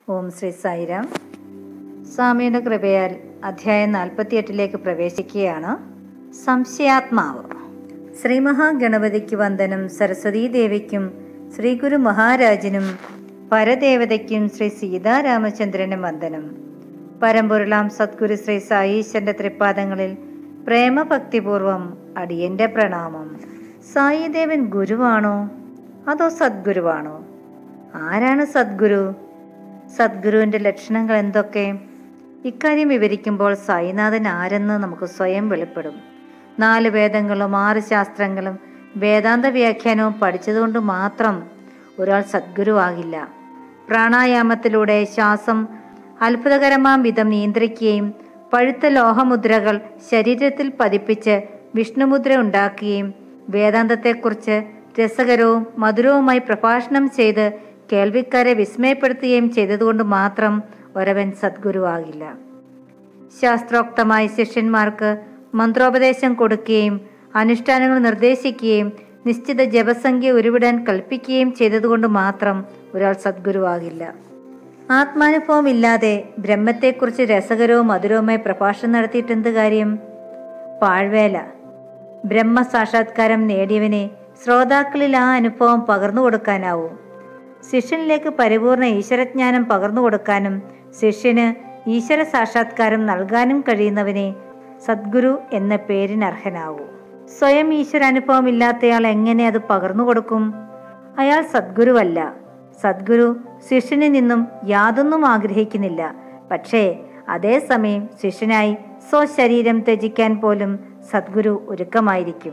ഓം ശ്രീ സായിരാം സ്വാമിയുടെ കൃപയാൽ അധ്യായം നാൽപ്പത്തിയെട്ടിലേക്ക് പ്രവേശിക്കുകയാണ് സംശയാത്മാവ് ശ്രീ മഹാഗണപതിക്ക് വന്ദനം സരസ്വതീ ദേവിക്കും ശ്രീ ഗുരു മഹാരാജനും പരദേവതയ്ക്കും ശ്രീ സീതാരാമചന്ദ്രനും വന്ദനം പരമ്പൊരുളാം സദ്ഗുരു ശ്രീ സായീശ്വരന്റെ തൃപ്പാദങ്ങളിൽ പ്രേമഭക്തിപൂർവം അടിയന്റെ പ്രണാമം സായിദേവൻ ഗുരുവാണോ അതോ സദ്ഗുരുവാണോ ആരാണ് സദ്ഗുരു സദ്ഗുരുവിന്റെ ലക്ഷണങ്ങൾ എന്തൊക്കെ ഇക്കാര്യം വിവരിക്കുമ്പോൾ സായിനാഥൻ ആരെന്ന് നമുക്ക് സ്വയം വെളിപ്പെടും നാല് വേദങ്ങളും ആറ് ശാസ്ത്രങ്ങളും വേദാന്ത വ്യാഖ്യാനവും പഠിച്ചതുകൊണ്ട് മാത്രം ഒരാൾ സദ്ഗുരുവാകില്ല പ്രാണായാമത്തിലൂടെ ശ്വാസം അത്ഭുതകരമാം വിധം നിയന്ത്രിക്കുകയും പഴുത്ത ലോഹമുദ്രകൾ ശരീരത്തിൽ പതിപ്പിച്ച് വിഷ്ണുമുദ്ര ഉണ്ടാക്കുകയും വേദാന്തത്തെക്കുറിച്ച് രസകരവും മധുരവുമായി പ്രഭാഷണം ചെയ്ത് കേൾവിക്കാരെ വിസ്മയപ്പെടുത്തുകയും ചെയ്തതുകൊണ്ട് മാത്രം ഒരവൻ സദ്ഗുരുവാകില്ല ശാസ്ത്രോക്തമായി ശിഷ്യന്മാർക്ക് മന്ത്രോപദേശം കൊടുക്കുകയും അനുഷ്ഠാനങ്ങൾ നിർദ്ദേശിക്കുകയും നിശ്ചിത ജപസംഖ്യ ഉരുവിടാൻ കൽപ്പിക്കുകയും ചെയ്തതുകൊണ്ട് മാത്രം ഒരാൾ സദ്ഗുരുവാകില്ല ആത്മാനുഭവം ഇല്ലാതെ ബ്രഹ്മത്തെക്കുറിച്ച് രസകരവും മധുരവുമായി പ്രഭാഷണം നടത്തിയിട്ട് എന്ത് കാര്യം പാഴ്വേല ബ്രഹ്മ സാക്ഷാത്കാരം നേടിയവനെ ശ്രോതാക്കളിൽ ആ അനുഭവം പകർന്നു കൊടുക്കാനാവൂ ശിഷ്യനിലേക്ക് പരിപൂർണ ഈശ്വരജ്ഞാനം പകർന്നു കൊടുക്കാനും ശിഷ്യന് ഈശ്വര സാക്ഷാത്കാരം നൽകാനും കഴിയുന്നവനെ സദ്ഗുരു എന്ന പേരിന് അർഹനാവൂ സ്വയം ഈശ്വര അനുഭവം ഇല്ലാത്തയാൾ എങ്ങനെ അത് പകർന്നു കൊടുക്കും അയാൾ സദ്ഗുരുവല്ല സദ്ഗുരു ശിഷ്യനിൽ നിന്നും യാതൊന്നും ആഗ്രഹിക്കുന്നില്ല പക്ഷേ അതേസമയം ശിഷ്യനായി സ്വശരീരം ത്യജിക്കാൻ പോലും സദ്ഗുരു ഒരുക്കമായിരിക്കും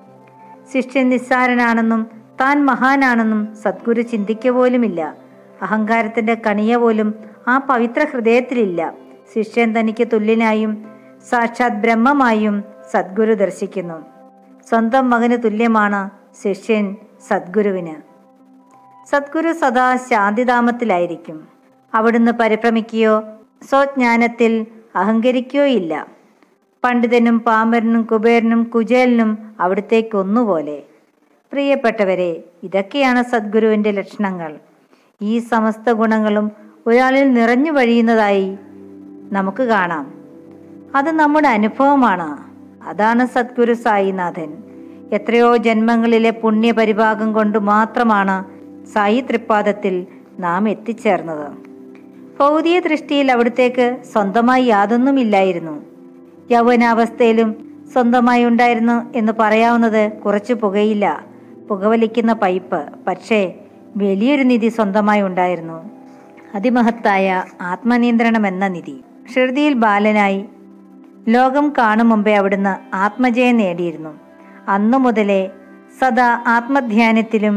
ശിഷ്യൻ നിസ്സാരനാണെന്നും താൻ മഹാനാണെന്നും സദ്ഗുരു ചിന്തിക്ക പോലുമില്ല അഹങ്കാരത്തിന്റെ കണിയ പോലും ആ പവിത്ര ഹൃദയത്തിലില്ല ശിഷ്യൻ തനിക്ക് തുല്യനായും സാക്ഷാത് ബ്രഹ്മമായും സദ്ഗുരു ദർശിക്കുന്നു സ്വന്തം മകന് തുല്യമാണ് ശിഷ്യൻ സദ്ഗുരുവിന് സദ്ഗുരു സദാ ശാന്തിധാമത്തിലായിരിക്കും അവിടുന്ന് പരിഭ്രമിക്കുകയോ സ്വജ്ഞാനത്തിൽ അഹങ്കരിക്കുകയോ ഇല്ല പണ്ഡിതനും പാമ്പരനും കുബേരനും കുചേലനും അവിടത്തേക്ക് ഒന്നുപോലെ പ്രിയപ്പെട്ടവരെ ഇതൊക്കെയാണ് സദ്ഗുരുവിന്റെ ലക്ഷണങ്ങൾ ഈ സമസ്ത ഗുണങ്ങളും ഒരാളിൽ നിറഞ്ഞു വഴിയുന്നതായി നമുക്ക് കാണാം അത് നമ്മുടെ അനുഭവമാണ് അതാണ് സദ്ഗുരു സായിനാഥൻ എത്രയോ ജന്മങ്ങളിലെ പുണ്യപരിഭാഗം കൊണ്ട് മാത്രമാണ് സായി തൃപ്പാദത്തിൽ നാം എത്തിച്ചേർന്നത് ഭൗതിക ദൃഷ്ടിയിൽ അവിടത്തേക്ക് സ്വന്തമായി യാതൊന്നുമില്ലായിരുന്നു യൗവനാവസ്ഥയിലും സ്വന്തമായി ഉണ്ടായിരുന്നു എന്ന് പറയാവുന്നത് കുറച്ച് പുകയില്ല പുകവലിക്കുന്ന പൈപ്പ് പക്ഷേ വലിയൊരു നിധി സ്വന്തമായി ഉണ്ടായിരുന്നു അതിമഹത്തായ ആത്മനിയന്ത്രണം എന്ന നിധി ഷിർദിയിൽ ബാലനായി ലോകം കാണും മുമ്പേ അവിടുന്ന് ആത്മജയം നേടിയിരുന്നു അന്നു മുതലേ സദാ ആത്മധ്യാനത്തിലും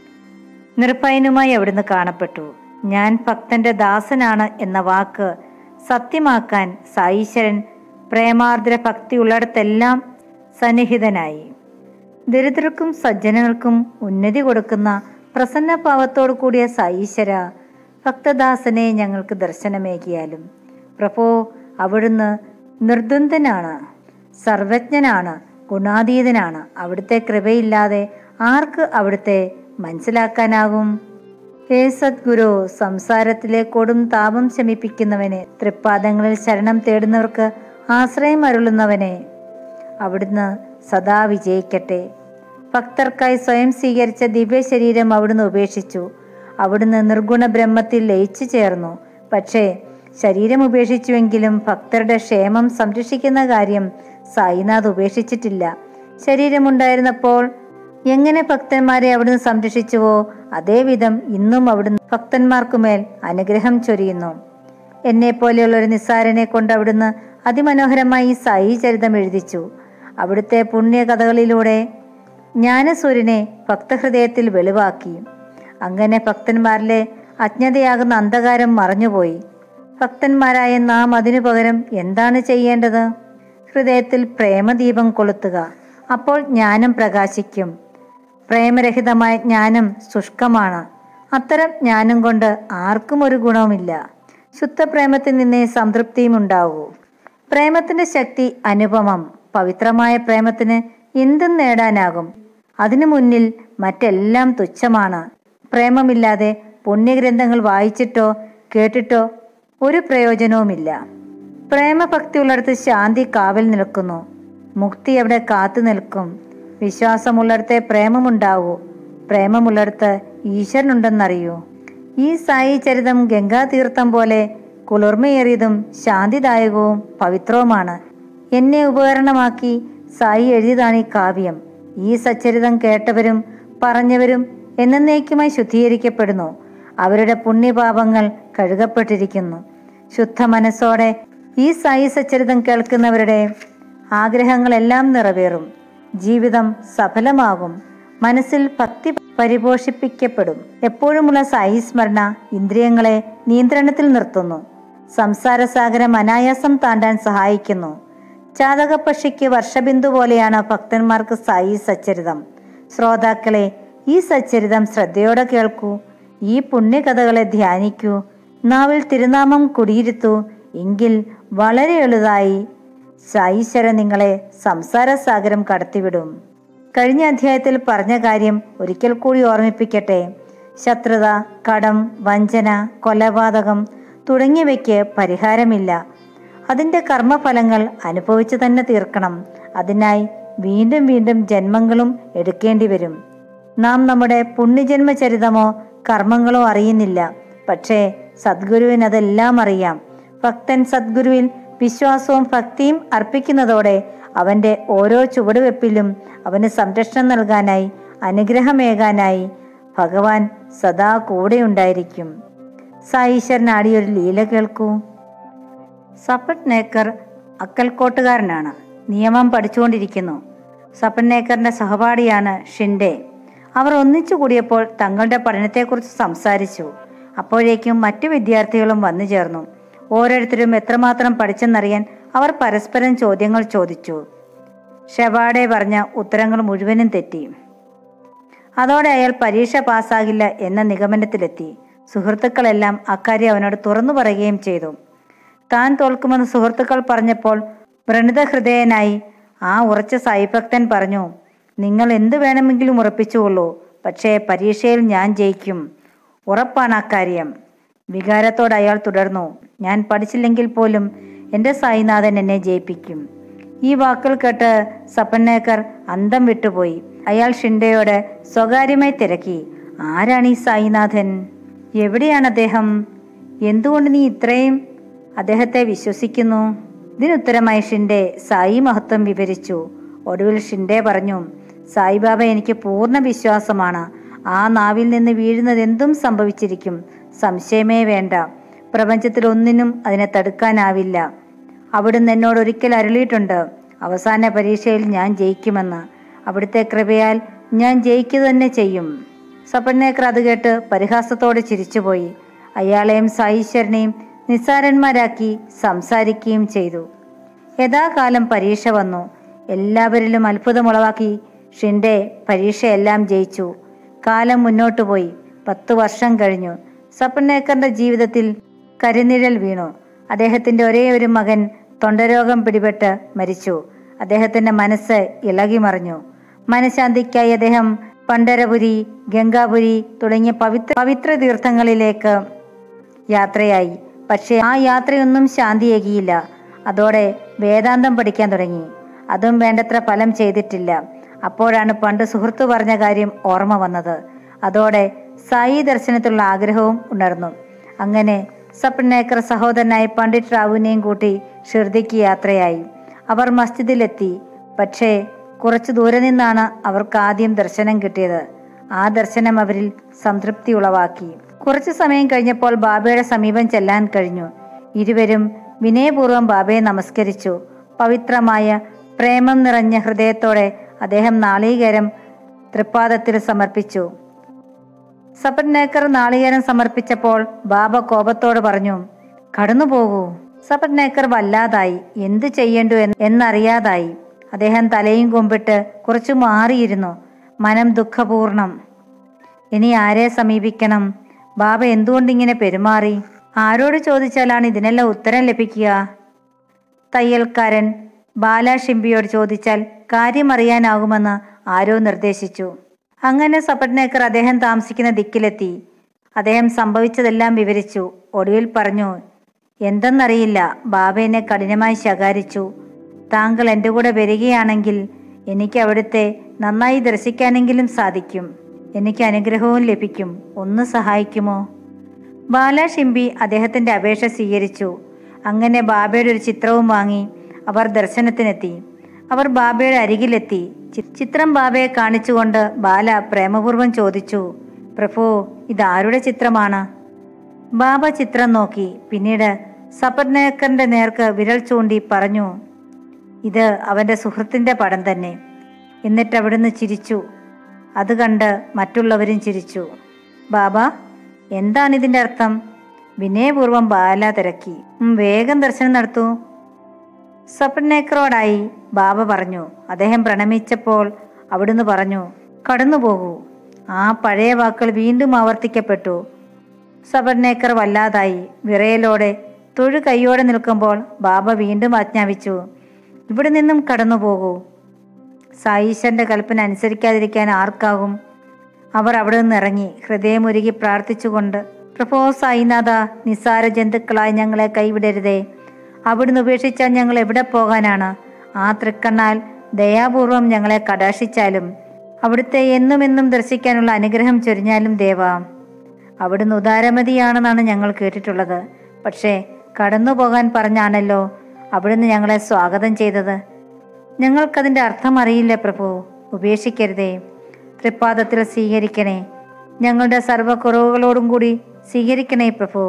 നിർഭയനുമായി അവിടുന്ന് കാണപ്പെട്ടു ഞാൻ ഭക്തന്റെ ദാസനാണ് എന്ന വാക്ക് സത്യമാക്കാൻ സായീശ്വരൻ പ്രേമാർദ്ര ഭക്തി ഉള്ളിടത്തെല്ലാം സന്നിഹിതനായി ദരിദ്രർക്കും സജ്ജനങ്ങൾക്കും ഉന്നതി കൊടുക്കുന്ന പ്രസന്നഭാവത്തോടു കൂടിയ സായീശ്വര ഭക്തദാസനെ ഞങ്ങൾക്ക് ദർശനമേകിയാലും പ്രഭോ അവിടുന്ന് നിർദ്വന്ദ്വനാണ് സർവജ്ഞനാണ് ഗുണാതീതനാണ് അവിടുത്തെ കൃപയില്ലാതെ ആർക്ക് അവിടുത്തെ മനസ്സിലാക്കാനാകും ഹേ സദ്ഗുരു സംസാരത്തിലെ കൊടും താപം ശമിപ്പിക്കുന്നവനെ തൃപ്പാദങ്ങളിൽ ശരണം തേടുന്നവർക്ക് ആശ്രയം അരുളുന്നവനെ അവിടുന്ന് സദാ വിജയിക്കട്ടെ ഭക്തർക്കായി സ്വയം സ്വീകരിച്ച ദിവ്യ ശരീരം അവിടുന്ന് ഉപേക്ഷിച്ചു അവിടുന്ന് നിർഗുണ ബ്രഹ്മത്തിൽ ലയിച്ചു ചേർന്നു പക്ഷേ ശരീരം ഉപേക്ഷിച്ചുവെങ്കിലും ഭക്തരുടെ ക്ഷേമം സംരക്ഷിക്കുന്ന കാര്യം സായിനാഥ് ഉപേക്ഷിച്ചിട്ടില്ല ശരീരമുണ്ടായിരുന്നപ്പോൾ എങ്ങനെ ഭക്തന്മാരെ അവിടുന്ന് സംരക്ഷിച്ചുവോ അതേവിധം ഇന്നും അവിടുന്ന് ഭക്തന്മാർക്കുമേൽ അനുഗ്രഹം ചൊരിയുന്നു എന്നെ പോലെയുള്ള ഒരു നിസ്സാരനെ കൊണ്ട് അവിടുന്ന് അതിമനോഹരമായി സായി ചരിതം എഴുതിച്ചു അവിടുത്തെ പുണ്യകഥകളിലൂടെ ജ്ഞാനസൂര്യനെ ഭക്തഹൃദയത്തിൽ വെളിവാക്കി അങ്ങനെ ഭക്തന്മാരിലെ അജ്ഞതയാകുന്ന അന്ധകാരം മറഞ്ഞുപോയി ഭക്തന്മാരായ നാം അതിനു പകരം എന്താണ് ചെയ്യേണ്ടത് ഹൃദയത്തിൽ പ്രേമദീപം കൊളുത്തുക അപ്പോൾ ജ്ഞാനം പ്രകാശിക്കും പ്രേമരഹിതമായ ജ്ഞാനം ശുഷ്കമാണ് അത്തരം ജ്ഞാനം കൊണ്ട് ആർക്കും ഒരു ഗുണവുമില്ല ശുദ്ധപ്രേമത്തിൽ നിന്നേ സംതൃപ്തിയും ഉണ്ടാവൂ പ്രേമത്തിന്റെ ശക്തി അനുപമം പവിത്രമായ പ്രേമത്തിന് എന്തും നേടാനാകും അതിനു മുന്നിൽ മറ്റെല്ലാം തുച്ഛമാണ് പ്രേമമില്ലാതെ പുണ്യഗ്രന്ഥങ്ങൾ വായിച്ചിട്ടോ കേട്ടിട്ടോ ഒരു പ്രയോജനവുമില്ല പ്രേമഭക്തി ഉള്ളിടത്ത് ശാന്തി കാവൽ നിൽക്കുന്നു മുക്തി അവിടെ കാത്തു നിൽക്കും വിശ്വാസമുള്ളിടത്തെ പ്രേമമുണ്ടാവൂ പ്രേമമുള്ളിടത്ത് ഈശ്വരനുണ്ടെന്നറിയൂ ഈ സായി ചരിതം ഗംഗാതീർത്ഥം പോലെ കുളിർമയേറിയതും ശാന്തിദായകവും പവിത്രവുമാണ് എന്നെ ഉപകരണമാക്കി സായി എഴുതിയതാണ് ഈ കാവ്യം ഈ സച്ചരിതം കേട്ടവരും പറഞ്ഞവരും എന്നേക്കുമായി ശുദ്ധീകരിക്കപ്പെടുന്നു അവരുടെ പുണ്യപാപങ്ങൾ കഴുകപ്പെട്ടിരിക്കുന്നു ശുദ്ധ മനസ്സോടെ ഈ സായി സച്ചരിതം കേൾക്കുന്നവരുടെ ആഗ്രഹങ്ങളെല്ലാം നിറവേറും ജീവിതം സഫലമാകും മനസ്സിൽ ഭക്തി പരിപോഷിപ്പിക്കപ്പെടും എപ്പോഴുമുള്ള സായി സ്മരണ ഇന്ദ്രിയങ്ങളെ നിയന്ത്രണത്തിൽ നിർത്തുന്നു സംസാരസാഗരം അനായാസം താണ്ടാൻ സഹായിക്കുന്നു ചാതകപക്ഷിക്ക് വർഷബിന്ദു പോലെയാണ് ഭക്തന്മാർക്ക് സായി സച്ചരിതം ശ്രോതാക്കളെ ഈ സച്ചരിതം ശ്രദ്ധയോടെ കേൾക്കൂ ഈ പുണ്യകഥകളെ ധ്യാനിക്കൂ നാവിൽ തിരുനാമം കുടിയിരുത്തൂ എങ്കിൽ വളരെ എളുതായി സായിശ്വര നിങ്ങളെ സംസാര സാഗരം കടത്തിവിടും കഴിഞ്ഞ അധ്യായത്തിൽ പറഞ്ഞ കാര്യം ഒരിക്കൽ കൂടി ഓർമ്മിപ്പിക്കട്ടെ ശത്രുത കടം വഞ്ചന കൊലപാതകം തുടങ്ങിയവയ്ക്ക് പരിഹാരമില്ല അതിൻ്റെ കർമ്മഫലങ്ങൾ അനുഭവിച്ചു തന്നെ തീർക്കണം അതിനായി വീണ്ടും വീണ്ടും ജന്മങ്ങളും എടുക്കേണ്ടി വരും നാം നമ്മുടെ പുണ്യജന്മചരിതമോ കർമ്മങ്ങളോ അറിയുന്നില്ല പക്ഷേ സദ്ഗുരുവിന് അതെല്ലാം അറിയാം ഭക്തൻ സദ്ഗുരുവിൽ വിശ്വാസവും ഭക്തിയും അർപ്പിക്കുന്നതോടെ അവന്റെ ഓരോ ചുവടുവെപ്പിലും അവന് സംരക്ഷണം നൽകാനായി അനുഗ്രഹമേകാനായി ഭഗവാൻ സദാ കൂടെയുണ്ടായിരിക്കും സായീശ്വരൻ ആടിയൊരു ലീല കേൾക്കൂ സപ്പറ്റ് നേക്കർ അക്കൽക്കോട്ടുകാരനാണ് നിയമം പഠിച്ചുകൊണ്ടിരിക്കുന്നു സപ്പൻ നേക്കറിന്റെ സഹപാഠിയാണ് ഷിൻഡെ അവർ ഒന്നിച്ചു കൂടിയപ്പോൾ തങ്ങളുടെ പഠനത്തെക്കുറിച്ച് സംസാരിച്ചു അപ്പോഴേക്കും മറ്റു വിദ്യാർത്ഥികളും വന്നു ചേർന്നു ഓരോരുത്തരും എത്രമാത്രം പഠിച്ചെന്നറിയാൻ അവർ പരസ്പരം ചോദ്യങ്ങൾ ചോദിച്ചു ഷെവാഡെ പറഞ്ഞ ഉത്തരങ്ങൾ മുഴുവനും തെറ്റി അതോടെ അയാൾ പരീക്ഷ പാസ്സാകില്ല എന്ന നിഗമനത്തിലെത്തി സുഹൃത്തുക്കളെല്ലാം അക്കാര്യം അവനോട് തുറന്നു പറയുകയും ചെയ്തു താൻ തോൽക്കുമെന്ന് സുഹൃത്തുക്കൾ പറഞ്ഞപ്പോൾ വ്രണിത ഹൃദയനായി ആ ഉറച്ച സായിഭക്തൻ പറഞ്ഞു നിങ്ങൾ എന്ത് വേണമെങ്കിലും ഉറപ്പിച്ചുകൊള്ളൂ പക്ഷേ പരീക്ഷയിൽ ഞാൻ ജയിക്കും ഉറപ്പാണ് അക്കാര്യം വികാരത്തോടെ അയാൾ തുടർന്നു ഞാൻ പഠിച്ചില്ലെങ്കിൽ പോലും എൻ്റെ സായിനാഥൻ എന്നെ ജയിപ്പിക്കും ഈ വാക്കുകൾ കേട്ട് സപ്പന്നേക്കർ അന്തം വിട്ടുപോയി അയാൾ ഷിൻഡയോട് സ്വകാര്യമായി തിരക്കി ആരാണ് ഈ സായിനാഥൻ എവിടെയാണ് അദ്ദേഹം എന്തുകൊണ്ട് നീ ഇത്രയും അദ്ദേഹത്തെ വിശ്വസിക്കുന്നു ഇതിനുത്തരമായി ഷിൻഡെ സായി മഹത്വം വിവരിച്ചു ഒടുവിൽ ഷിൻഡെ പറഞ്ഞു സായിബാബ എനിക്ക് പൂർണ്ണ വിശ്വാസമാണ് ആ നാവിൽ നിന്ന് വീഴുന്നത് എന്തും സംഭവിച്ചിരിക്കും സംശയമേ വേണ്ട പ്രപഞ്ചത്തിൽ ഒന്നിനും അതിനെ തടുക്കാനാവില്ല അവിടുന്ന് എന്നോട് ഒരിക്കൽ അരുളിയിട്ടുണ്ട് അവസാന പരീക്ഷയിൽ ഞാൻ ജയിക്കുമെന്ന് അവിടുത്തെ കൃപയാൽ ഞാൻ ജയിക്കുക തന്നെ ചെയ്യും സപ്പന്നേക്കർ അത് കേട്ട് പരിഹാസത്തോടെ ചിരിച്ചുപോയി അയാളെയും സായീശ്വരനെയും നിസ്സാരന്മാരാക്കി സംസാരിക്കുകയും ചെയ്തു യഥാകാലം പരീക്ഷ വന്നു എല്ലാവരിലും അത്ഭുതമുളവാക്കി ഷിൻഡെ പരീക്ഷയെല്ലാം ജയിച്ചു കാലം മുന്നോട്ടു പോയി പത്തു വർഷം കഴിഞ്ഞു സപ്പന്നേക്കറിന്റെ ജീവിതത്തിൽ കരിനിഴൽ വീണു അദ്ദേഹത്തിന്റെ ഒരേ ഒരു മകൻ തൊണ്ടരോഗം പിടിപെട്ട് മരിച്ചു അദ്ദേഹത്തിന്റെ മനസ്സ് ഇളകി മറിഞ്ഞു മനഃശാന്തിക്കായി അദ്ദേഹം പണ്ഡരപുരി ഗംഗാപുരി തുടങ്ങിയ പവിത്ര പവിത്ര തീർത്ഥങ്ങളിലേക്ക് യാത്രയായി പക്ഷേ ആ യാത്രയൊന്നും ശാന്തിയേകിയില്ല അതോടെ വേദാന്തം പഠിക്കാൻ തുടങ്ങി അതും വേണ്ടത്ര ഫലം ചെയ്തിട്ടില്ല അപ്പോഴാണ് പണ്ട് സുഹൃത്തു പറഞ്ഞ കാര്യം ഓർമ്മ വന്നത് അതോടെ സായി ദർശനത്തിലുള്ള ആഗ്രഹവും ഉണർന്നു അങ്ങനെ സപ്നേക്കർ സഹോദരനായ പണ്ഡിറ്റ് റാവുവിനെയും കൂട്ടി ഷിർദിക്ക് യാത്രയായി അവർ മസ്ജിദിലെത്തി പക്ഷേ കുറച്ചു ദൂരെ നിന്നാണ് അവർക്ക് ആദ്യം ദർശനം കിട്ടിയത് ആ ദർശനം അവരിൽ സംതൃപ്തി ഉളവാക്കി കുറച്ചു സമയം കഴിഞ്ഞപ്പോൾ ബാബയുടെ സമീപം ചെല്ലാൻ കഴിഞ്ഞു ഇരുവരും വിനയപൂർവ്വം ബാബയെ നമസ്കരിച്ചു പവിത്രമായ പ്രേമം നിറഞ്ഞ ഹൃദയത്തോടെ അദ്ദേഹം നാളീകരം തൃപ്പാദത്തിൽ സമർപ്പിച്ചു സപട്നേക്കർ നാളികേരം സമർപ്പിച്ചപ്പോൾ ബാബ കോപത്തോട് പറഞ്ഞു കടന്നു പോകൂ സപട്നേക്കർ വല്ലാതായി എന്തു ചെയ്യേണ്ടു എന്ന് എന്നറിയാതായി അദ്ദേഹം തലയും കുമ്പിട്ട് കുറച്ചു മാറിയിരുന്നു മനം ദുഃഖപൂർണം ഇനി ആരെ സമീപിക്കണം ബാബ എന്തുകൊണ്ടിങ്ങനെ പെരുമാറി ആരോട് ചോദിച്ചാലാണ് ഇതിനെല്ലാം ഉത്തരം ലഭിക്കുക തയ്യൽക്കാരൻ ബാലാഷിംബിയോട് ചോദിച്ചാൽ കാര്യമറിയാനാകുമെന്ന് ആരോ നിർദ്ദേശിച്ചു അങ്ങനെ സപട്നേക്കർ അദ്ദേഹം താമസിക്കുന്ന ദിക്കിലെത്തി അദ്ദേഹം സംഭവിച്ചതെല്ലാം വിവരിച്ചു ഒടുവിൽ പറഞ്ഞു എന്തെന്നറിയില്ല ബാബ എന്നെ കഠിനമായി ശകാരിച്ചു താങ്കൾ എൻ്റെ കൂടെ വരികയാണെങ്കിൽ എനിക്ക് അവിടുത്തെ നന്നായി ദർശിക്കാനെങ്കിലും സാധിക്കും എനിക്ക് അനുഗ്രഹവും ലഭിക്കും ഒന്ന് സഹായിക്കുമോ ബാല ഷിംബി അദ്ദേഹത്തിന്റെ അപേക്ഷ സ്വീകരിച്ചു അങ്ങനെ ബാബയുടെ ഒരു ചിത്രവും വാങ്ങി അവർ ദർശനത്തിനെത്തി അവർ ബാബയുടെ അരികിലെത്തി ചി- ചിത്രം ബാബയെ കാണിച്ചുകൊണ്ട് ബാല പ്രേമപൂർവ്വം ചോദിച്ചു പ്രഭു ഇതാരുടെ ചിത്രമാണ് ബാബ ചിത്രം നോക്കി പിന്നീട് സപർനേക്കറിന്റെ നേർക്ക് വിരൽ ചൂണ്ടി പറഞ്ഞു ഇത് അവന്റെ സുഹൃത്തിന്റെ പടം തന്നെ എന്നിട്ട് അവിടുന്ന് ചിരിച്ചു അത് കണ്ട് മറ്റുള്ളവരും ചിരിച്ചു ബാബ എന്താണ് ഇതിന്റെ അർത്ഥം വിനയപൂർവ്വം ബാല തിരക്കി "ഉം, വേഗം ദർശനം നടത്തൂ സപ്പന്നേക്കറോടായി ബാബ പറഞ്ഞു അദ്ദേഹം പ്രണമിച്ചപ്പോൾ അവിടുന്ന് പറഞ്ഞു കടന്നു പോകൂ ആ പഴയ വാക്കുകൾ വീണ്ടും ആവർത്തിക്കപ്പെട്ടു സബർനേക്കർ വല്ലാതായി വിറയലോടെ തൊഴു കൈയോടെ നിൽക്കുമ്പോൾ ബാബ വീണ്ടും ആജ്ഞാപിച്ചു ഇവിടെ നിന്നും കടന്നു പോകൂ സായീശന്റെ കൽപ്പന അനുസരിക്കാതിരിക്കാൻ ആർക്കാകും അവർ അവിടെ നിന്ന് ഇറങ്ങി ഹൃദയമുരുകി പ്രാർത്ഥിച്ചുകൊണ്ട് പ്രഭോ സായിനാഥ നിസ്സാര ജന്തുക്കളായി ഞങ്ങളെ കൈവിടരുതേ അവിടുന്ന് ഉപേക്ഷിച്ചാൽ ഞങ്ങൾ എവിടെ പോകാനാണ് ആ തൃക്കണ്ണാൽ ദയാപൂർവം ഞങ്ങളെ കടാക്ഷിച്ചാലും അവിടുത്തെ എന്നും എന്നും ദർശിക്കാനുള്ള അനുഗ്രഹം ചൊരിഞ്ഞാലും ദേവാ അവിടുന്ന് ഉദാരമതിയാണെന്നാണ് ഞങ്ങൾ കേട്ടിട്ടുള്ളത് പക്ഷേ കടന്നു പോകാൻ പറഞ്ഞാണല്ലോ അവിടുന്ന് ഞങ്ങളെ സ്വാഗതം ചെയ്തത് ഞങ്ങൾക്കതിൻ്റെ അർത്ഥം അറിയില്ല പ്രഭു ഉപേക്ഷിക്കരുതേ തൃപ്പാദത്തിൽ സ്വീകരിക്കണേ ഞങ്ങളുടെ സർവ്വക്കുറവുകളോടും കൂടി സ്വീകരിക്കണേ പ്രഭു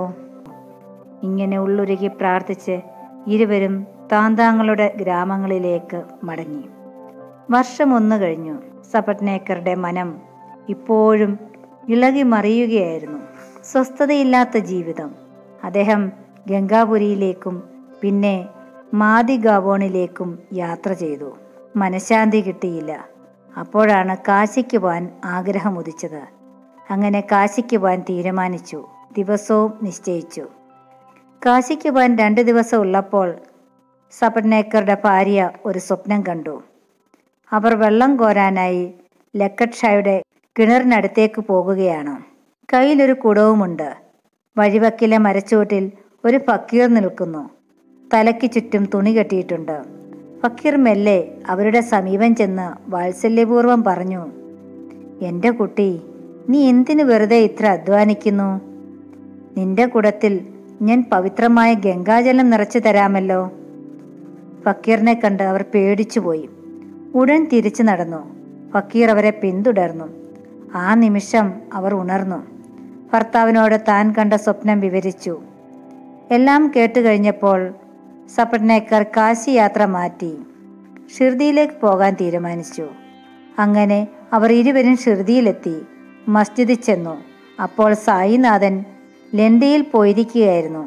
ഇങ്ങനെ ഉള്ളുരുകി പ്രാർത്ഥിച്ച് ഇരുവരും താന്താങ്ങളുടെ ഗ്രാമങ്ങളിലേക്ക് മടങ്ങി വർഷം ഒന്ന് കഴിഞ്ഞു സപട്നേക്കറുടെ മനം ഇപ്പോഴും ഇളകി മറിയുകയായിരുന്നു സ്വസ്ഥതയില്ലാത്ത ജീവിതം അദ്ദേഹം ഗംഗാപുരിയിലേക്കും പിന്നെ മാദിഗാവോണിലേക്കും യാത്ര ചെയ്തു മനഃശാന്തി കിട്ടിയില്ല അപ്പോഴാണ് കാശിക്ക് പോകാൻ ആഗ്രഹം ഉദിച്ചത് അങ്ങനെ കാശിക്ക് പോകാൻ തീരുമാനിച്ചു ദിവസവും നിശ്ചയിച്ചു കാശിക്ക് പോകാൻ രണ്ട് ദിവസം ഉള്ളപ്പോൾ സപർനേക്കറുടെ ഭാര്യ ഒരു സ്വപ്നം കണ്ടു അവർ വെള്ളം കോരാനായി ലക്കട്ട് ഷായുടെ കിണറിനടുത്തേക്ക് പോകുകയാണ് കയ്യിലൊരു കുടവുമുണ്ട് വഴിവക്കിലെ മരച്ചുവട്ടിൽ ഒരു ഫക്കീർ നിൽക്കുന്നു തലയ്ക്ക് ചുറ്റും തുണി കെട്ടിയിട്ടുണ്ട് ഫക്കീർ മെല്ലെ അവരുടെ സമീപം ചെന്ന് വാത്സല്യപൂർവ്വം പറഞ്ഞു എൻ്റെ കുട്ടി നീ എന്തിനു വെറുതെ ഇത്ര അധ്വാനിക്കുന്നു നിന്റെ കുടത്തിൽ ഞാൻ പവിത്രമായ ഗംഗാജലം നിറച്ചു തരാമല്ലോ ഫക്കീറിനെ കണ്ട് അവർ പേടിച്ചുപോയി ഉടൻ തിരിച്ചു നടന്നു ഫക്കീർ അവരെ പിന്തുടർന്നു ആ നിമിഷം അവർ ഉണർന്നു ഭർത്താവിനോട് താൻ കണ്ട സ്വപ്നം വിവരിച്ചു എല്ലാം കേട്ടു കഴിഞ്ഞപ്പോൾ സപട്നേക്കർ കാശി യാത്ര മാറ്റി ഷിർദിയിലേക്ക് പോകാൻ തീരുമാനിച്ചു അങ്ങനെ അവർ ഇരുവരും ഷിർദിയിലെത്തി മസ്ജിദിൽ ചെന്നു അപ്പോൾ സായിനാഥൻ ലണ്ടയിൽ പോയിരിക്കുകയായിരുന്നു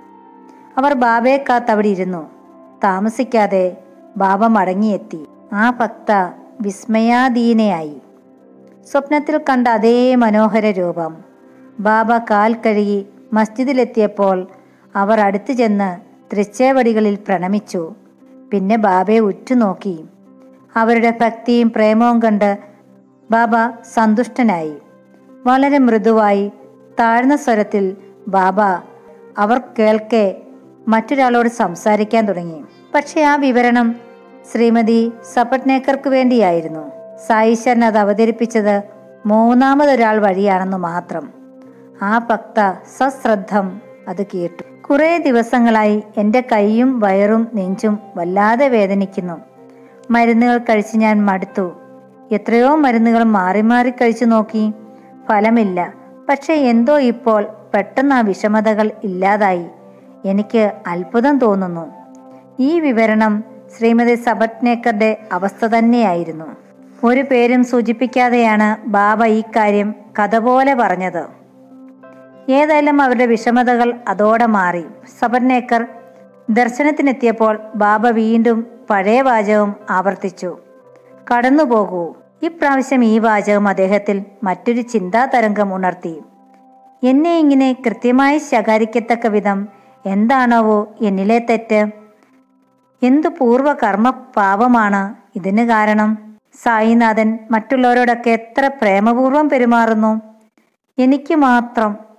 അവർ ബാബയെ കാത്ത് അവിടെ ഇരുന്നു താമസിക്കാതെ ബാബ മടങ്ങിയെത്തി ആ ഭക്ത വിസ്മയാധീനയായി സ്വപ്നത്തിൽ കണ്ട അതേ മനോഹര രൂപം ബാബ കാൽ കഴുകി മസ്ജിദിലെത്തിയപ്പോൾ അവർ അടുത്തു ചെന്ന് തൃച്ചേവടികളിൽ പ്രണമിച്ചു പിന്നെ ബാബയെ ഉറ്റുനോക്കി അവരുടെ ഭക്തിയും പ്രേമവും കണ്ട് ബാബ സന്തുഷ്ടനായി വളരെ മൃദുവായി താഴ്ന്ന സ്വരത്തിൽ ബാബ അവർ കേൾക്കെ മറ്റൊരാളോട് സംസാരിക്കാൻ തുടങ്ങി പക്ഷെ ആ വിവരണം ശ്രീമതി സപട്നേക്കർക്ക് വേണ്ടിയായിരുന്നു സായിശരൻ അത് അവതരിപ്പിച്ചത് മൂന്നാമതൊരാൾ വഴിയാണെന്ന് മാത്രം ആ ഭക്ത സശ്രദ്ധം അത് കേട്ടു കുറേ ദിവസങ്ങളായി എൻ്റെ കൈയും വയറും നെഞ്ചും വല്ലാതെ വേദനിക്കുന്നു മരുന്നുകൾ കഴിച്ച് ഞാൻ മടുത്തു എത്രയോ മരുന്നുകൾ മാറി മാറി കഴിച്ചു നോക്കി ഫലമില്ല പക്ഷെ എന്തോ ഇപ്പോൾ പെട്ടെന്ന് ആ വിഷമതകൾ ഇല്ലാതായി എനിക്ക് അത്ഭുതം തോന്നുന്നു ഈ വിവരണം ശ്രീമതി സബട്നേക്കറുടെ അവസ്ഥ തന്നെയായിരുന്നു ഒരു പേരും സൂചിപ്പിക്കാതെയാണ് ബാബ ഈ കാര്യം കഥ പോലെ പറഞ്ഞത് ഏതായാലും അവരുടെ വിഷമതകൾ അതോടെ മാറി സബർനേക്കർ ദർശനത്തിനെത്തിയപ്പോൾ ബാബ വീണ്ടും പഴയ വാചകം ആവർത്തിച്ചു കടന്നുപോകൂ ഇപ്രാവശ്യം ഈ വാചകം അദ്ദേഹത്തിൽ മറ്റൊരു ചിന്താതരംഗം ഉണർത്തി എന്നെ ഇങ്ങനെ കൃത്യമായി ശകാരിക്കത്തക്ക വിധം എന്താണാവോ എന്നിലെ തെറ്റ് എന്തു പൂർവ്വ കർമ്മ പാപമാണ് ഇതിന് കാരണം സായിനാഥൻ മറ്റുള്ളവരോടൊക്കെ എത്ര പ്രേമപൂർവ്വം പെരുമാറുന്നു എനിക്ക് മാത്രം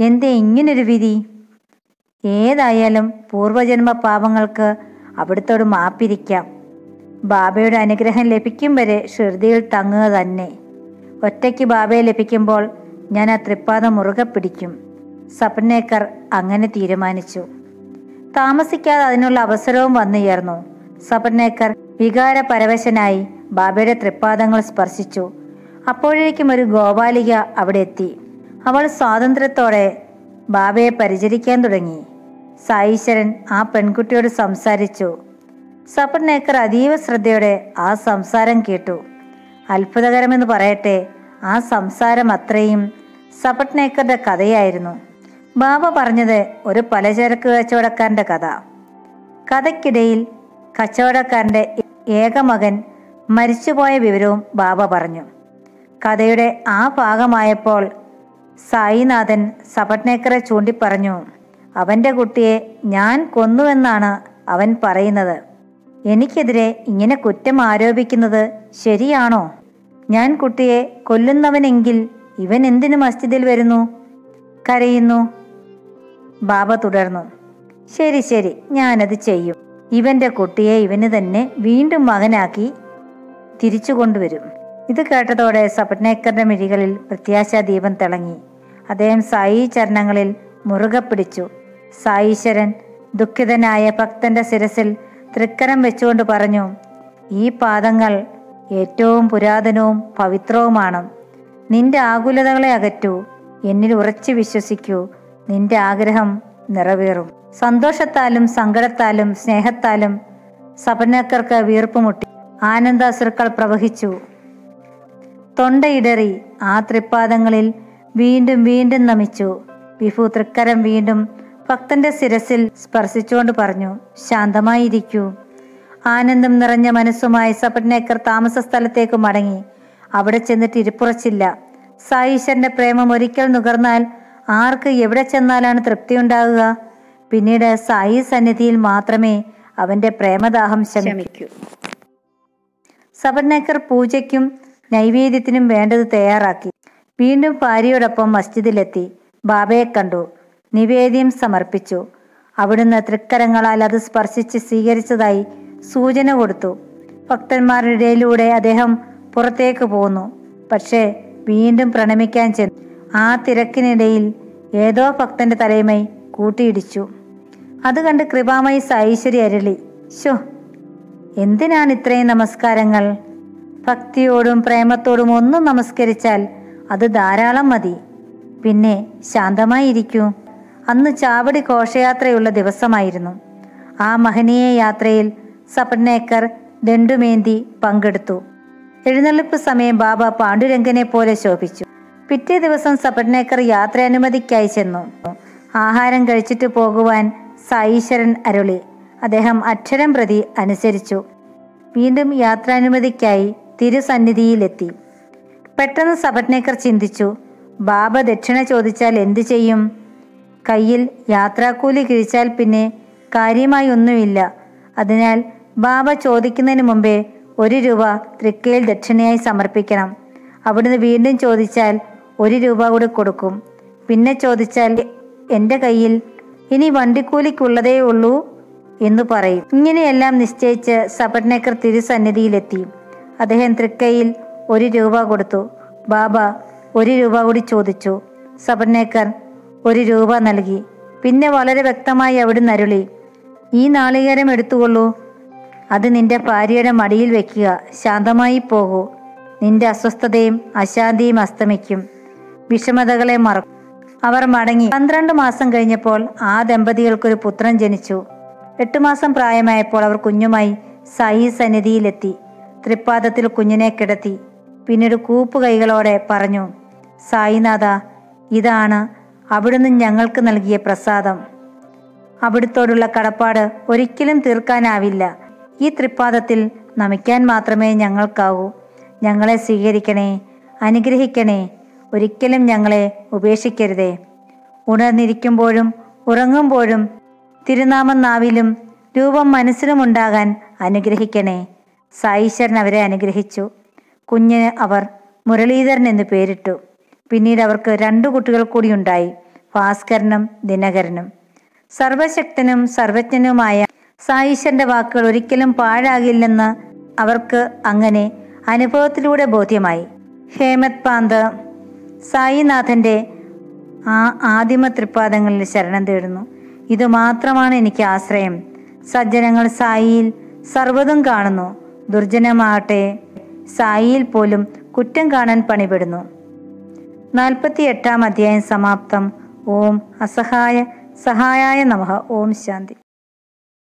എന്തേ ഇങ്ങനൊരു വിധി ഏതായാലും പൂർവജന്മ പാപങ്ങൾക്ക് അവിടുത്തോട് മാപ്പിരിക്കാം ബാബയുടെ അനുഗ്രഹം ലഭിക്കും വരെ ഷിർദിയിൽ തങ്ങുക തന്നെ ഒറ്റയ്ക്ക് ബാബയെ ലഭിക്കുമ്പോൾ ഞാൻ ആ തൃപ്പാദം മുറുകെ പിടിക്കും സപ്നേക്കർ അങ്ങനെ തീരുമാനിച്ചു താമസിക്കാതെ അതിനുള്ള അവസരവും വന്നുയർന്നു സപർണേക്കർ വികാര പരവശനായി ബാബയുടെ തൃപ്പാദങ്ങൾ സ്പർശിച്ചു അപ്പോഴേക്കും ഒരു ഗോപാലിക അവിടെ എത്തി അവൾ സ്വാതന്ത്ര്യത്തോടെ ബാബയെ പരിചരിക്കാൻ തുടങ്ങി സായീശ്വരൻ ആ പെൺകുട്ടിയോട് സംസാരിച്ചു സപർണേക്കർ അതീവ ശ്രദ്ധയോടെ ആ സംസാരം കേട്ടു അത്ഭുതകരമെന്ന് പറയട്ടെ ആ സംസാരം അത്രയും സപട്നേക്കറുടെ കഥയായിരുന്നു ബാബ പറഞ്ഞത് ഒരു പലചരക്ക് കച്ചവടക്കാരന്റെ കഥ കഥയ്ക്കിടയിൽ കച്ചവടക്കാരന്റെ ഏക മകൻ മരിച്ചുപോയ വിവരവും ബാബ പറഞ്ഞു കഥയുടെ ആ ഭാഗമായപ്പോൾ സായിനാഥൻ സപട്നേക്കറെ ചൂണ്ടിപ്പറഞ്ഞു അവന്റെ കുട്ടിയെ ഞാൻ കൊന്നുവെന്നാണ് അവൻ പറയുന്നത് എനിക്കെതിരെ ഇങ്ങനെ കുറ്റം ആരോപിക്കുന്നത് ശരിയാണോ ഞാൻ കുട്ടിയെ കൊല്ലുന്നവനെങ്കിൽ ഇവൻ എന്തിനു മസ്ജിദിൽ വരുന്നു കരയുന്നു ബാബ തുടർന്നു ശരി ശരി ഞാനത് ചെയ്യും ഇവന്റെ കുട്ടിയെ ഇവന് തന്നെ വീണ്ടും മകനാക്കി തിരിച്ചു കൊണ്ടുവരും ഇത് കേട്ടതോടെ സപട്നേക്കറിന്റെ മിഴികളിൽ പ്രത്യാശാ ദീപം തിളങ്ങി അദ്ദേഹം സായി ചരണങ്ങളിൽ മുറുകെ പിടിച്ചു സായീശ്വരൻ ദുഃഖിതനായ ഭക്തന്റെ ശിരസിൽ തൃക്കരം വെച്ചുകൊണ്ട് പറഞ്ഞു ഈ പാദങ്ങൾ ഏറ്റവും പുരാതനവും പവിത്രവുമാണ് നിന്റെ ആകുലതകളെ അകറ്റൂ എന്നിൽ ഉറച്ചു വിശ്വസിക്കൂ നിന്റെ ആഗ്രഹം നിറവേറും സന്തോഷത്താലും സങ്കടത്താലും സ്നേഹത്താലും സപനക്കർക്ക് വീർപ്പുമുട്ടി ആനന്ദാസുക്കൾ പ്രവഹിച്ചു തൊണ്ടയിടറി ആ തൃപ്പാദങ്ങളിൽ വീണ്ടും വീണ്ടും നമിച്ചു വിഭു തൃക്കരം വീണ്ടും ഭക്തന്റെ ശിരസിൽ സ്പർശിച്ചുകൊണ്ട് പറഞ്ഞു ശാന്തമായിരിക്കൂ ആനന്ദം നിറഞ്ഞ മനസ്സുമായി സപട്നേക്കർ താമസ സ്ഥലത്തേക്ക് മടങ്ങി അവിടെ ചെന്നിട്ട് ഇരിപ്പുറച്ചില്ല സായീശ്വരന്റെ പ്രേമം ഒരിക്കൽ നുകർന്നാൽ ആർക്ക് എവിടെ ചെന്നാലാണ് തൃപ്തിയുണ്ടാകുക പിന്നീട് സായി സന്നിധിയിൽ മാത്രമേ അവന്റെ പ്രേമദാഹം ശമിക്കൂ സബർനേക്കർ പൂജയ്ക്കും നൈവേദ്യത്തിനും വേണ്ടത് തയ്യാറാക്കി വീണ്ടും ഭാര്യയോടൊപ്പം മസ്ജിദിലെത്തി ബാബയെ കണ്ടു നിവേദ്യം സമർപ്പിച്ചു അവിടുന്ന് തൃക്കരങ്ങളാൽ അത് സ്പർശിച്ച് സ്വീകരിച്ചതായി സൂചന കൊടുത്തു ഭക്തന്മാരുടെ ഇടയിലൂടെ അദ്ദേഹം പുറത്തേക്ക് പോന്നു പക്ഷേ വീണ്ടും പ്രണമിക്കാൻ ചെന്നു ആ തിരക്കിനിടയിൽ ഏതോ ഭക്തന്റെ തലയുമൈ കൂട്ടിയിടിച്ചു അത് കണ്ട് കൃപാമയി സാईശ്വരി അരളി ശോ എന്തിനാണ് ഇത്രയും നമസ്കാരങ്ങൾ ഭക്തിയോടും പ്രേമത്തോടും ഒന്നും നമസ്കരിച്ചാൽ അത് ധാരാളം മതി പിന്നെ ശാന്തമായിരിക്കൂ അന്ന് ചാവടി ഘോഷയാത്രയുള്ള ദിവസമായിരുന്നു ആ മഹനീയ യാത്രയിൽ സപർണേക്കർ ദണ്ടുമേന്തി പങ്കെടുത്തു എഴുന്നള്ളിപ്പ് സമയം ബാബ പാണ്ഡുരംഗനെ പോലെ ശോഭിച്ചു പിറ്റേ ദിവസം സപർണേക്കർ യാത്രാനുമതിക്കായി ചെന്നു ആഹാരം കഴിച്ചിട്ട് പോകുവാൻ സായീശ്വരൻ അരുളി അദ്ദേഹം അക്ഷരം പ്രതി അനുസരിച്ചു വീണ്ടും യാത്രാനുമതിക്കായി തിരുസന്നിധിയിലെത്തി പെട്ടെന്ന് സപട്നേക്കർ ചിന്തിച്ചു ബാബ ദക്ഷിണ ചോദിച്ചാൽ എന്തു ചെയ്യും കയ്യിൽ യാത്രാക്കൂലി കിഴിച്ചാൽ പിന്നെ കാര്യമായി ഒന്നുമില്ല അതിനാൽ ബാബ ചോദിക്കുന്നതിന് മുമ്പേ ഒരു രൂപ തൃക്കയിൽ ദക്ഷിണയായി സമർപ്പിക്കണം അവിടുന്ന് വീണ്ടും ചോദിച്ചാൽ ഒരു രൂപ കൂടി കൊടുക്കും പിന്നെ ചോദിച്ചാൽ എൻ്റെ കയ്യിൽ ഇനി വണ്ടിക്കൂലിക്കുള്ളതേ ഉള്ളൂ എന്ന് പറയും ഇങ്ങനെയെല്ലാം നിശ്ചയിച്ച് സപട്നേക്കർ തിരുസന്നിധിയിലെത്തി അദ്ദേഹം തൃക്കൈയിൽ ഒരു രൂപ കൊടുത്തു ബാബ ഒരു രൂപ കൂടി ചോദിച്ചു സപട്നേക്കർ ഒരു രൂപ നൽകി പിന്നെ വളരെ വ്യക്തമായി അവിടുന്ന് അരുളി ഈ നാളികേരം എടുത്തുകൊള്ളൂ അത് നിന്റെ ഭാര്യയുടെ മടിയിൽ വെക്കുക ശാന്തമായി പോകൂ നിന്റെ അസ്വസ്ഥതയും അശാന്തിയും അസ്തമിക്കും വിഷമതകളെ മറക്കും അവർ മടങ്ങി പന്ത്രണ്ട് മാസം കഴിഞ്ഞപ്പോൾ ആ ദമ്പതികൾക്കൊരു പുത്രൻ ജനിച്ചു എട്ടു മാസം പ്രായമായപ്പോൾ അവർ കുഞ്ഞുമായി സായി സന്നിധിയിലെത്തി തൃപ്പാദത്തിൽ കുഞ്ഞിനെ കിടത്തി പിന്നീട് കൂപ്പ് കൈകളോടെ പറഞ്ഞു സായിനാഥ ഇതാണ് അവിടുന്ന് ഞങ്ങൾക്ക് നൽകിയ പ്രസാദം അവിടുത്തോടുള്ള കടപ്പാട് ഒരിക്കലും തീർക്കാനാവില്ല ഈ തൃപ്പാദത്തിൽ നമിക്കാൻ മാത്രമേ ഞങ്ങൾക്കാവൂ ഞങ്ങളെ സ്വീകരിക്കണേ അനുഗ്രഹിക്കണേ ഒരിക്കലും ഞങ്ങളെ ഉപേക്ഷിക്കരുതേ ഉണർന്നിരിക്കുമ്പോഴും ഉറങ്ങുമ്പോഴും തിരുനാമം നാവിലും രൂപം മനസ്സിലുമുണ്ടാകാൻ അനുഗ്രഹിക്കണേ സായീശ്വരൻ അവരെ അനുഗ്രഹിച്ചു കുഞ്ഞിന് അവർ മുരളീധരൻ എന്ന് പേരിട്ടു പിന്നീട് അവർക്ക് രണ്ടു കുട്ടികൾ കൂടി ഉണ്ടായി ഭാസ്കരനും ദിനകരനും സർവശക്തനും സർവജ്ഞനുമായ സായിശന്റെ വാക്കുകൾ ഒരിക്കലും പാഴാകില്ലെന്ന് അവർക്ക് അങ്ങനെ അനുഭവത്തിലൂടെ ബോധ്യമായി ഹേമത് പാന്ത് സായിനാഥന്റെ ആ ആദിമ തൃപ്പാദങ്ങളിൽ ശരണം തേടുന്നു ഇത് മാത്രമാണ് എനിക്ക് ആശ്രയം സജ്ജനങ്ങൾ സായിയിൽ സർവ്വതും കാണുന്നു ദുർജനമാകട്ടെ സായിയിൽ പോലും കുറ്റം കാണാൻ പണിപെടുന്നു നാൽപ്പത്തി എട്ടാം അധ്യായം സമാപ്തം ഓം അസഹായ സഹായായ നമഃ ഓം ശാന്തി